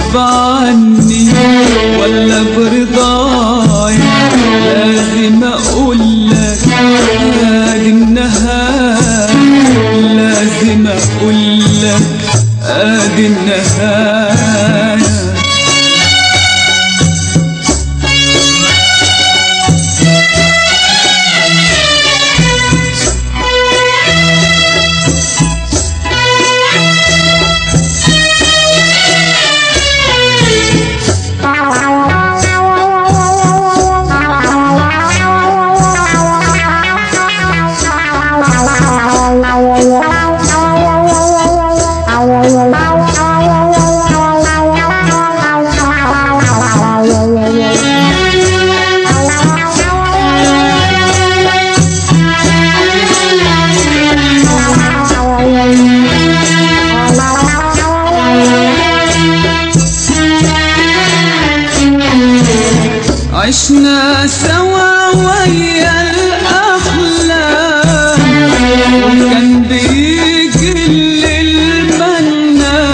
غصب عني ولا برضاي لازم اقول لك ادي النهاية لازم اقول لك ادي النهاية عشنا سوا ويا الأحلام وكان بيجي للمنى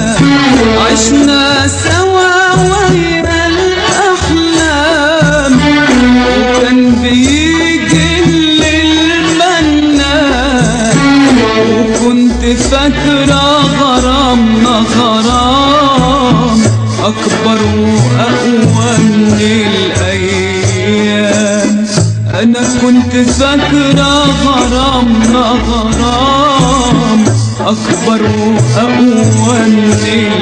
عشنا سوا ويا الأحلام وكان بيجي للمنى وكنت فاكرة غرامنا غرام أكبر وأقوى من الأيام أنا كنت فاكرة غرامنا غرام أكبر وأقوى من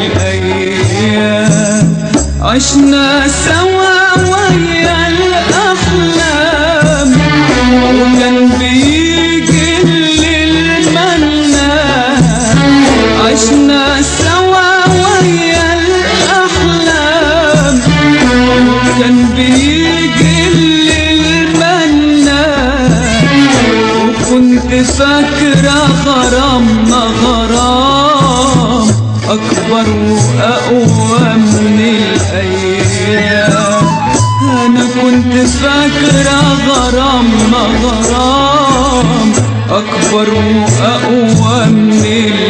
الأيام عشنا سوا ويا الأحلام وكان بيجي للمنى عشنا سوا ويا الأحلام وكان بيجي للمنى وكنت فاكرة غرامنا غرام أكبر وأقوى من الأيام أنا كنت فاكرة غرامنا غرام أكبر وأقوى من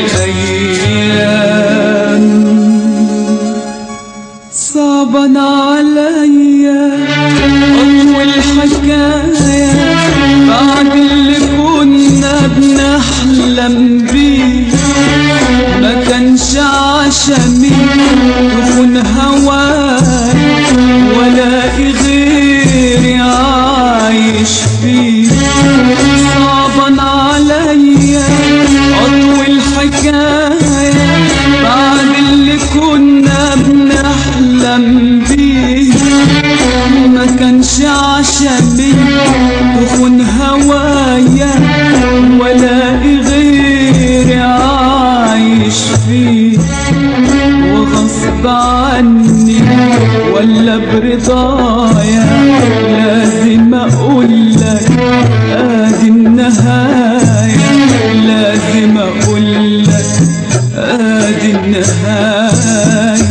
الأيام صعبا عليا أول حكاية بعد اللي كنا بنحلم بيه ما كانش عشمي يكون هواي ولا غيري عايش فيه صعبا عليا أطول حكاية بعد اللي كنا بنحلم بيه ما كانش عشمي تخون هوايا ولا غيري عايش فيه وغصب عني ولا برضايا لازم اقول لك ادي النهاية لازم اقول لك ادي النهاية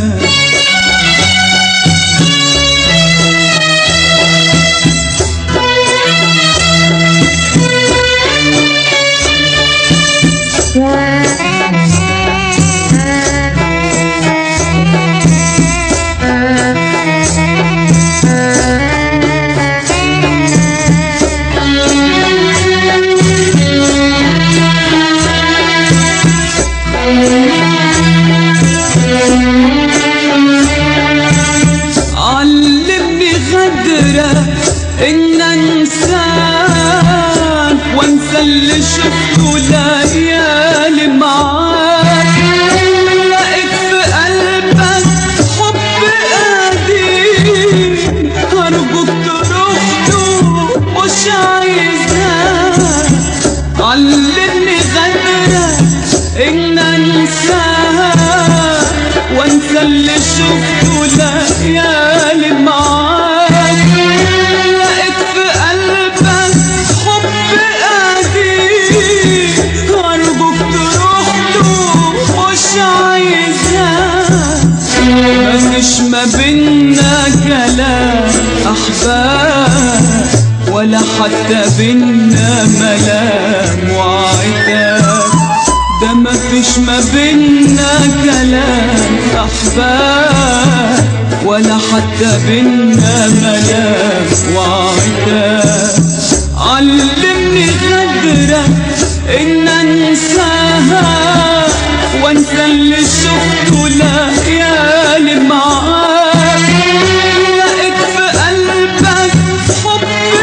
علمني غدرة ان انساك وانسى اللي شفته ليالي معاك لقيت في قلبك حب قديم ارجوك تروح له مش عايزاك علمني غدرة ان انساك وانسى اللي شفته ليالي معاك لقيت في قلبك حب قديم ارجوك تروح له مش عايزاك مفيش ما بينا كلام احباب ولا حتى بينا ملام وعتاب ده مفيش ما بينا كلام احباب ولا حتى بينا ملام وعتاب علمني غدرك ان انساها وانسى اللي شفته ليالي معاك لقيت في قلبك حب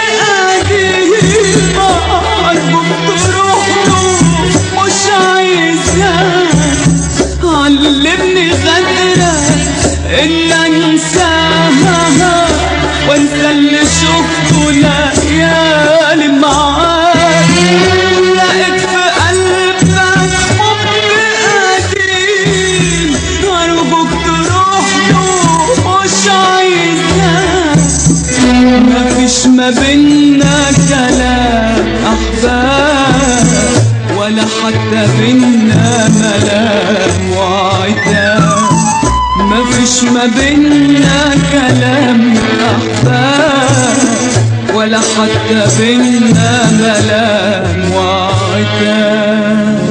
قديم قلبك تروح له مش عايزاك علمني غدرك ان انساها وانسى اللي شفته ليالي معاك لقيت في قلبك حب قديم ارجوك تروح له مش عايزاك مفيش ما بينا كلام احباب ولا حتى بينا ملام وعتاب مفيش ما بينا كلام احباب ولا حتى بينا ملام وعتاب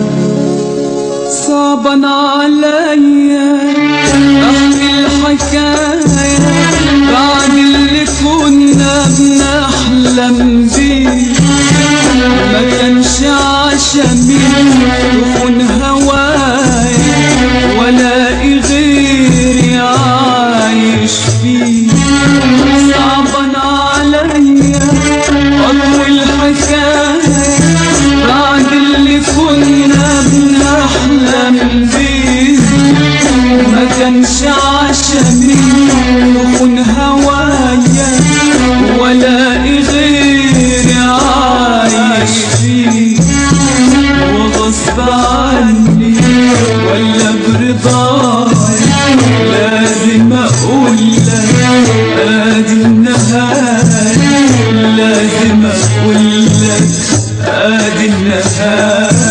صعبا عليا احكي الحكاية بعد اللي كنا بنحلم بيه ما كانش عشمي يكون هواي ولاقي غيري عايش فيه صعبا عليا اطوي الحكاية بعد اللي كنا بنحلم بيه ما كانش عشمي يكون هوايا ولاقي غيري عايش فيه وغصب عني ولا برضاي لازم اقول لك ادي النهاية لازم اقول لك ادي النهاية